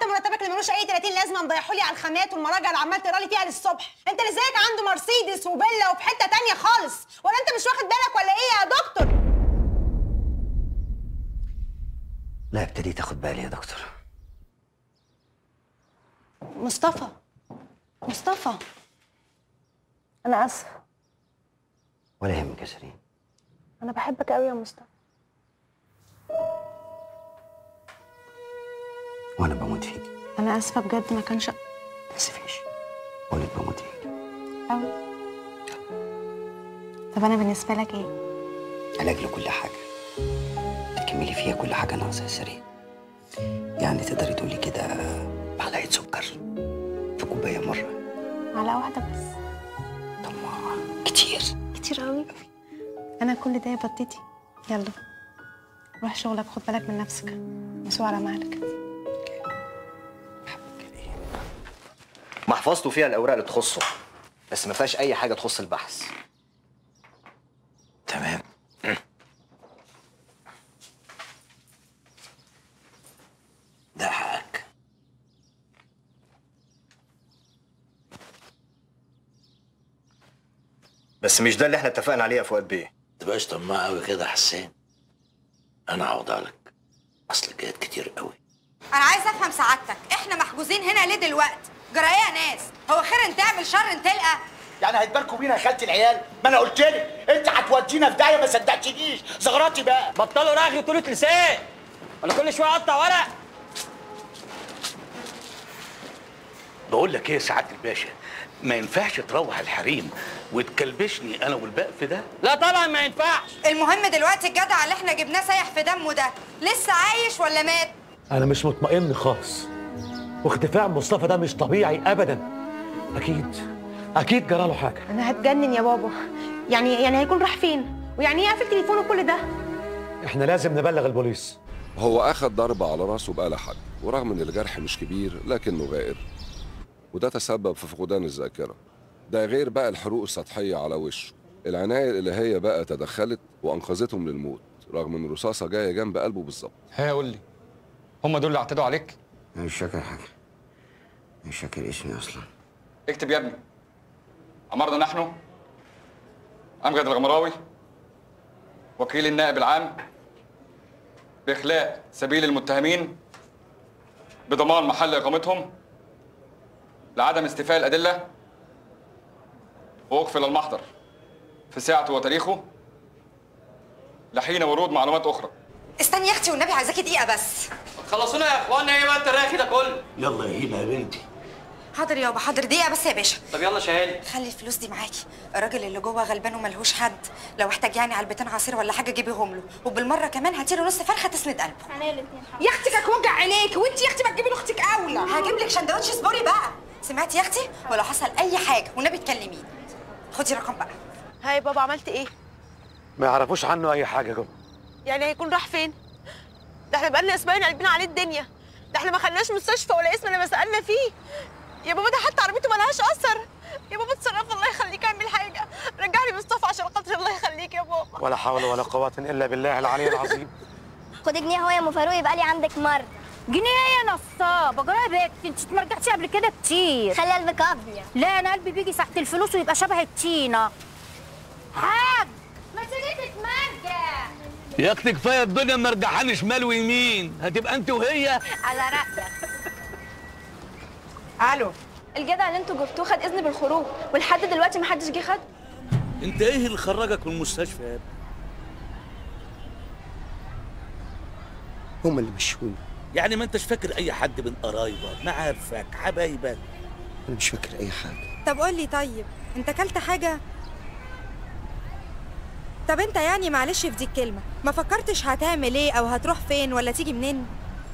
حتى مرتبك اللي ملوش اي 30 لازمه مضيعهولي على الخامات والمراجع اللي عمال تقرا لي فيها للصبح انت اللي زيك عنده مرسيدس وفيلا وفي حته تانية خالص ولا انت مش واخد بالك ولا ايه يا دكتور لا ابتديت اخد بالي يا دكتور مصطفى مصطفى انا اسفه ولا يهمك يا شيرين انا بحبك قوي يا مصطفى وانا بموت فيك انا اسفه بجد ما كانش ما تسفيش بقولك بموت فيك قوي طب انا بالنسبه لك ايه علاج لكل حاجه بتكملي فيها كل حاجه ناقصه يا شيرين يعني تقدري تقولي كده معلقه سكر في كوبايه مره معلقه واحده بس طب ما كتير كتير قوي انا كل ده يا بطتي يلا روح شغلك خد بالك من نفسك مسوا على مهلك محفظته فيها الاوراق اللي تخصه بس ما فيهاش اي حاجه تخص البحث تمام ده حقك بس مش ده اللي احنا اتفقنا عليه يا فؤاد بيه تبقاش طماع قوي كده يا حسين انا هعوضها لك اصل جايات كتير قوي انا عايز افهم سعادتك احنا محجوزين هنا ليه دلوقتي جرى ايه يا ناس هو خير ان تعمل شر ان تلقى يعني هيتباركوا بينا يا خالتي العيال ما انا قلت لك انت هتودينا في داهيه ما صدقتنيش زغراتي بقى بطلوا رغي وطولة لسان ولا كل شويه اقطع ورق بقول لك ايه يا سعاده الباشا ما ينفعش تروح الحريم وتكلبشني انا والبقف ده لا طبعا ما ينفعش المهم دلوقتي الجدع اللي احنا جبناه سايح في دمه ده لسه عايش ولا مات أنا مش مطمئن خالص واختفاء مصطفى ده مش طبيعي أبدا أكيد أكيد جراله حاجة انا هتجنن يا بابا يعني يعني هيكون راح فين ويعني ايه قافل تليفونه كل ده إحنا لازم نبلغ البوليس هو أخد ضربة على راسه بآلة حد ورغم إن الجرح مش كبير لكنه غائر وده تسبب في فقدان الذاكرة ده غير بقى الحروق السطحية على وشه العناية الإلهية بقى تدخلت وأنقذته من الموت رغم إن الرصاصة جاية جنب قلبه بالظبط ها قول لي هم دول اللي اعتدوا عليك انا مش فاكر حاجه مش فاكر اسمي اصلا اكتب يا ابني أمرنا نحن أمجد الغمراوي وكيل النائب العام بإخلاء سبيل المتهمين بضمان محل إقامتهم لعدم استيفاء الأدلة وأقفل المحضر في ساعته وتاريخه لحين ورود معلومات أخرى استني يا اختي والنبي عايزاكي دقيقه بس خلصونا يا اخوانا ايه بقى التراخي ده كله يلا يا هيما يا بنتي حاضر يابا حاضر دقيقه بس يا باشا طب يلا شهالي خلي الفلوس دي معاكي الراجل اللي جوه غلبان وملهوش حد لو احتاج يعني علبتين عصير ولا حاجه جيبيهم له وبالمره كمان هاتي له نص فرخه تسند قلبه يا اختي كانت وجع عينيك وانت يا اختي ما تجيبي لاختك اولى هجيب لك سندوتش سبوري بقى سمعتي يا اختي ولو حصل اي حاجه والنبي تكلميني خدي رقم بقى هاي بابا عملت ايه ما يعرفوش عنه أي حاجة جوه يعني هيكون راح فين ده احنا بقالنا اسبوعين قلبين عليه الدنيا ده احنا ما خلناش مستشفى ولا اسم لما سالنا فيه يا بابا ده حتى عربيته ملهاش اثر يا بابا اتصرف الله يخليك اعمل حاجه رجع لي مصطفى عشان خاطر الله يخليك يا بابا ولا حول ولا قوة إلا بالله العلي العظيم خد جنيه اهو يا ام فاروق يبقى لي عندك مره جنيه يا نصابه جرى بك انت ما رجعتيش قبل كده كتير خلي قلبك ابيض لا انا قلبي بيجي ساعه الفلوس ويبقى شبه التينه حاج مسؤوليتك مرجع يا اختي كفايه الدنيا مرجحاني شمال ويمين هتبقى انت وهي على رايك الو الجدع اللي انتوا جبتوه خد اذن بالخروج ولحد دلوقتي ما حدش جه خد انت ايه اللي خرجك من المستشفى يا ابني هم اللي مشوني يعني ما انتش فاكر اي حد من قرايبك معارفك حبايبك انا مش فاكر اي حاجه طب قول لي طيب انت اكلت حاجه طب انت يعني معلش في دي الكلمه ما فكرتش هتعمل ايه او هتروح فين ولا تيجي منين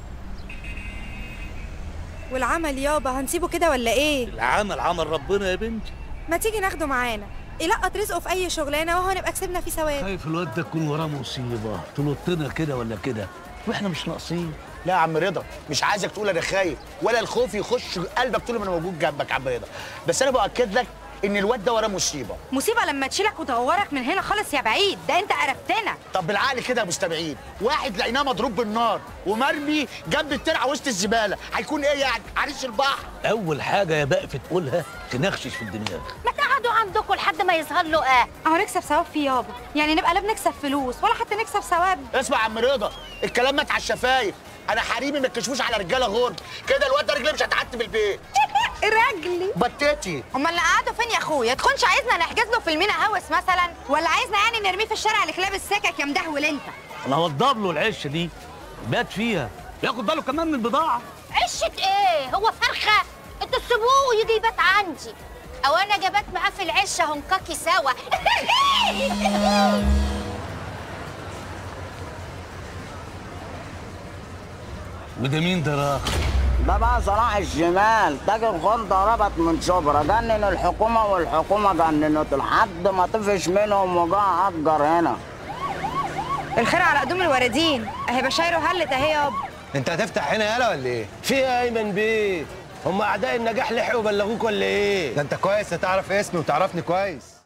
والعمل يابا هنسيبه كده ولا ايه العمل عمل ربنا يا بنتي ما تيجي ناخده معانا يلقط رزقه في اي شغلانه وهو نبقى كسبنا فيه ثواب خايف الواد ده يكون وراه مصيبه تنطنا كده ولا كده واحنا مش ناقصين لا يا عم رضا مش عايزك تقول انا خايف ولا الخوف يخش قلبك طول ما انا موجود جنبك يا عم رضا بس انا باكد لك ان الواد ده وراه مصيبه مصيبه لما تشيلك وتغورك من هنا خالص يا بعيد ده انت قرفتنا طب بالعقل كده يا مستمعين واحد لقيناه مضروب بالنار ومرمي جنب الترعه وسط الزباله هيكون ايه يعني عريس البحر اول حاجه يا بقى تقولها تنخشش في الدماغ ما تقعدوا عندكم لحد ما يظهر له اه اهو نكسب ثواب فيه يابا يعني نبقى لا بنكسب فلوس ولا حتى نكسب ثواب اسمع يا عم رضا الكلام مات على الشفايف انا حريمي ما تكشفوش على رجاله غرب كده الواد ده رجليه مش هتعتب البيت رجلي بتاتي امال اللي قعدوا فين يا اخويا تكونش عايزنا نحجز له في المينا هوس مثلا ولا عايزنا يعني نرميه في الشارع لكلاب السكك يا مدهول انت انا هوضب له العشه دي بات فيها ياخد باله كمان من البضاعه عشة ايه هو فرخة انتوا تسيبوه ويجي يبات عندي او انا جبت معاه في العشة هنكاكي سوا وده مين ده راح ده بقى صلاح الشمال تاجر خردة ربط من شبرا جنن الحكومة والحكومة جننته لحد ما طفش منهم وجاء أجر هنا الخير على قدوم الوردين اهي بشايره هلت اهي يابا انت هتفتح هنا يالا ولا ايه؟ في ايه يا ايمن بيه؟ هم اعداء النجاح لحقوا بلغوك ولا ايه؟ ده انت كويس هتعرف اسمي وتعرفني كويس